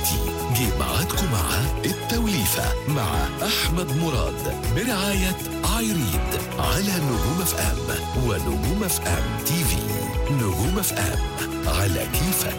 دلوقتي جه ميعادكم مع التوليفة مع أحمد مراد برعاية ايريد على نجوم اف ام ونجوم اف ام تي في نجوم اف ام على كيفك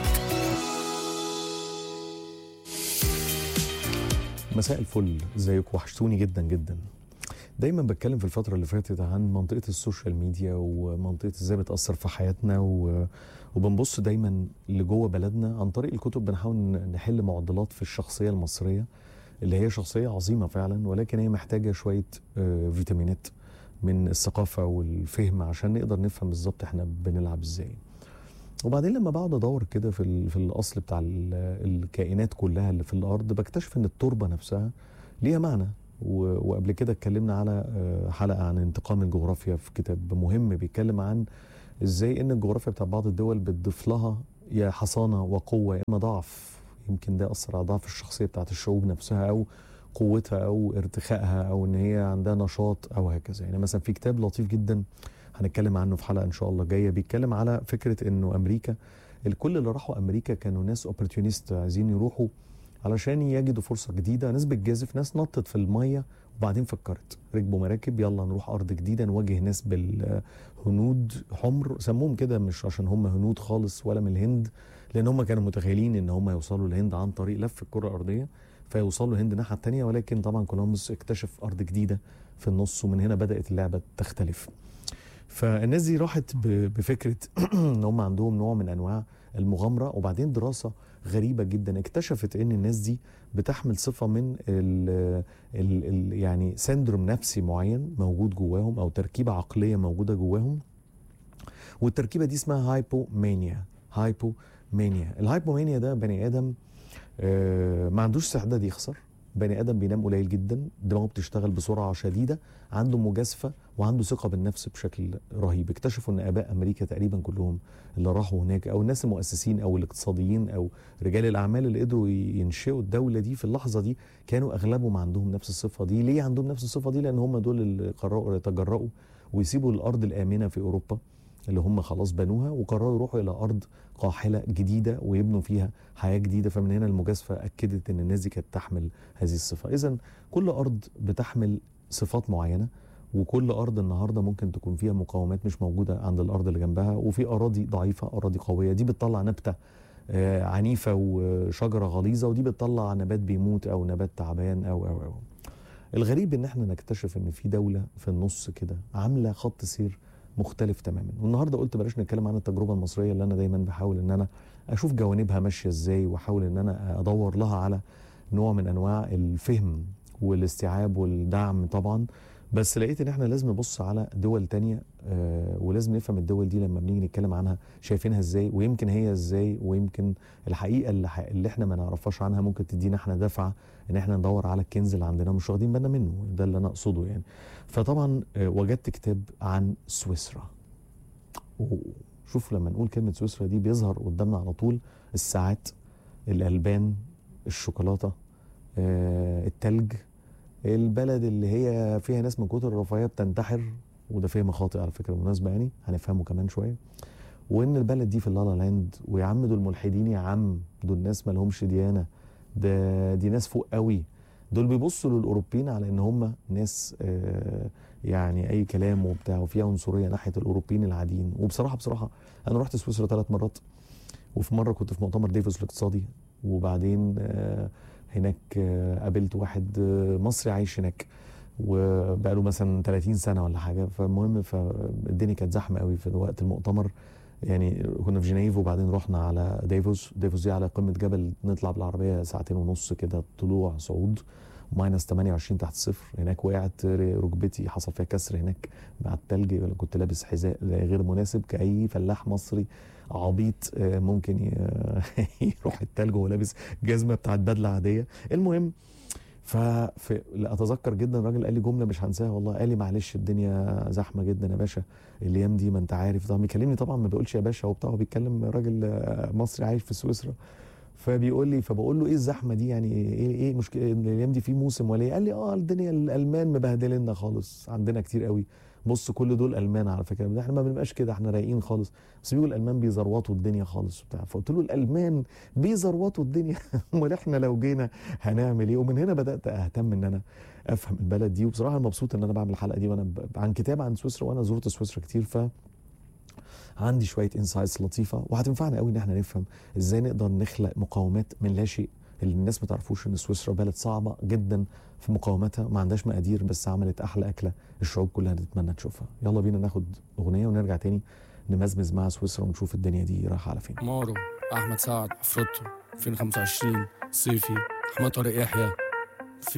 مساء الفل ازيكم وحشتوني جدا جدا دايما بتكلم في الفترة اللي فاتت عن منطقة السوشيال ميديا ومنطقة ازاي بتأثر في حياتنا و... وبنبص دايما لجوه بلدنا عن طريق الكتب بنحاول نحل معضلات في الشخصية المصرية اللي هي شخصية عظيمة فعلا ولكن هي محتاجة شوية آه، فيتامينات من الثقافة والفهم عشان نقدر نفهم بالظبط احنا بنلعب ازاي وبعدين لما بقعد ادور كده في ال- في الاصل بتاع ال- الكائنات كلها اللي في الارض بكتشف ان التربه نفسها ليها معنى و- وقبل كده اتكلمنا على آه، حلقه عن انتقام الجغرافيا في كتاب مهم بيتكلم عن ازاي ان الجغرافيا بتاع بعض الدول بتضيف لها يا حصانه وقوه يا اما ضعف يمكن ده اثر على ضعف الشخصيه بتاعت الشعوب نفسها او قوتها او ارتخائها او ان هي عندها نشاط او هكذا يعني مثلا في كتاب لطيف جدا هنتكلم عنه في حلقه ان شاء الله جايه بيتكلم على فكره انه امريكا الكل اللي راحوا امريكا كانوا ناس اوبورتيونيست عايزين يروحوا علشان يجدوا فرصه جديده ناس بتجازف ناس نطت في الميه وبعدين فكرت ركبوا مراكب يلا نروح ارض جديده نواجه ناس بالهنود حمر سموهم كده مش عشان هم هنود خالص ولا من الهند لان هم كانوا متخيلين ان هم يوصلوا الهند عن طريق لف الكره الارضيه فيوصلوا الهند الناحيه الثانيه ولكن طبعا كولومبوس اكتشف ارض جديده في النص ومن هنا بدات اللعبه تختلف فالناس دي راحت ب- بفكره ان هم عندهم نوع من انواع المغامره وبعدين دراسه غريبه جدا اكتشفت ان الناس دي بتحمل صفه من ال ال ال يعني سندروم نفسي معين موجود جواهم او تركيبه عقليه موجوده جواهم والتركيبه دي اسمها هايبومانيا هايبومانيا الهايبومانيا ده بني ادم آه، ما عندوش استعداد يخسر بني ادم بينام قليل جدا دماغه بتشتغل بسرعه شديده عنده مجازفه وعنده ثقه بالنفس بشكل رهيب اكتشفوا ان اباء امريكا تقريبا كلهم اللي راحوا هناك او الناس المؤسسين او الاقتصاديين او رجال الاعمال اللي قدروا ينشئوا الدوله دي في اللحظه دي كانوا اغلبهم عندهم نفس الصفه دي ليه عندهم نفس الصفه دي لان هم دول اللي قرروا يتجرؤوا ويسيبوا الارض الامنه في اوروبا اللي هم خلاص بنوها وقرروا يروحوا الى ارض قاحله جديده ويبنوا فيها حياه جديده فمن هنا المجازفه اكدت ان الناس دي كانت تحمل هذه الصفه اذا كل ارض بتحمل صفات معينه وكل ارض النهارده ممكن تكون فيها مقاومات مش موجوده عند الارض اللي جنبها وفي اراضي ضعيفه اراضي قويه دي بتطلع نبته آه، عنيفه وشجره غليظه ودي بتطلع نبات بيموت او نبات تعبان او او او الغريب ان احنا نكتشف ان في دوله في النص كده عامله خط سير مختلف تماما والنهارده قلت بلاش نتكلم عن التجربه المصريه اللي انا دايما بحاول ان انا اشوف جوانبها ماشيه ازاي واحاول ان انا ادور لها على نوع من انواع الفهم والاستيعاب والدعم طبعا بس لقيت ان احنا لازم نبص على دول تانية آه ولازم نفهم الدول دي لما بنيجي نتكلم عنها شايفينها ازاي ويمكن هي ازاي ويمكن الحقيقه اللي, ح... اللي احنا ما نعرفهاش عنها ممكن تدينا احنا دفعه ان احنا ندور على الكنز اللي عندنا مش واخدين بالنا منه ده اللي انا اقصده يعني فطبعا آه وجدت كتاب عن سويسرا أوه. شوف لما نقول كلمه سويسرا دي بيظهر قدامنا على طول الساعات الالبان الشوكولاته آه التلج البلد اللي هي فيها ناس من كتر الرفاهيه بتنتحر وده فيها مخاطئ على فكره بالمناسبه يعني هنفهمه كمان شويه وان البلد دي في اللالا لاند ويا عم دول ملحدين يا عم دول ناس ما لهمش ديانه ده دي ناس فوق قوي دول بيبصوا للاوروبيين على ان هم ناس آه يعني اي كلام وبتاع وفيها عنصريه ناحيه الاوروبيين العاديين وبصراحه بصراحه انا رحت سويسرا ثلاث مرات وفي مره كنت في مؤتمر ديفوس الاقتصادي وبعدين آه هناك آه قابلت واحد آه مصري عايش هناك وبقاله مثلا 30 سنه ولا حاجه فالمهم فالدنيا كانت زحمه قوي في وقت المؤتمر يعني كنا في جنيف وبعدين رحنا على ديفوس ديفوس دي على قمه جبل نطلع بالعربيه ساعتين ونص كده طلوع صعود ماينس 28 تحت الصفر هناك وقعت ركبتي حصل فيها كسر هناك مع التلج كنت لابس حذاء غير مناسب كأي فلاح مصري عبيط ممكن يروح التلج وهو لابس جزمه بتاعت بدله عاديه المهم فاتذكر جدا الراجل قال لي جمله مش هنساها والله قال لي معلش الدنيا زحمه جدا يا باشا الايام دي ما انت عارف طبعا بيكلمني طبعا ما بيقولش يا باشا وبتاع هو بيتكلم راجل مصري عايش في سويسرا فبيقول لي فبقول له ايه الزحمه دي يعني ايه ايه مشكله الايام دي في موسم ولا ايه قال لي اه الدنيا الالمان مبهدلنا خالص عندنا كتير قوي بص كل دول المان على فكره ده احنا ما بنبقاش كده احنا رايقين خالص بس بيقول الالمان بيزروطوا الدنيا خالص وبتاع فقلت له الالمان بيزروطوا الدنيا امال احنا لو جينا هنعمل ايه ومن هنا بدات اهتم ان انا افهم البلد دي وبصراحه أنا مبسوط ان انا بعمل الحلقه دي وانا ب- عن كتاب عن سويسرا وانا زرت سويسرا كتير ف عندي شويه انسايتس لطيفه وهتنفعنا قوي ان احنا نفهم ازاي نقدر نخلق مقاومات من لا شيء اللي الناس ما تعرفوش ان سويسرا بلد صعبه جدا في مقاومتها ما عندهاش مقادير بس عملت احلى اكله الشعوب كلها تتمنى تشوفها يلا بينا ناخد اغنيه ونرجع تاني نمزمز مع سويسرا ونشوف الدنيا دي رايحه على فين مارو احمد سعد عفروتو 2025 صيفي احمد طارق يحيى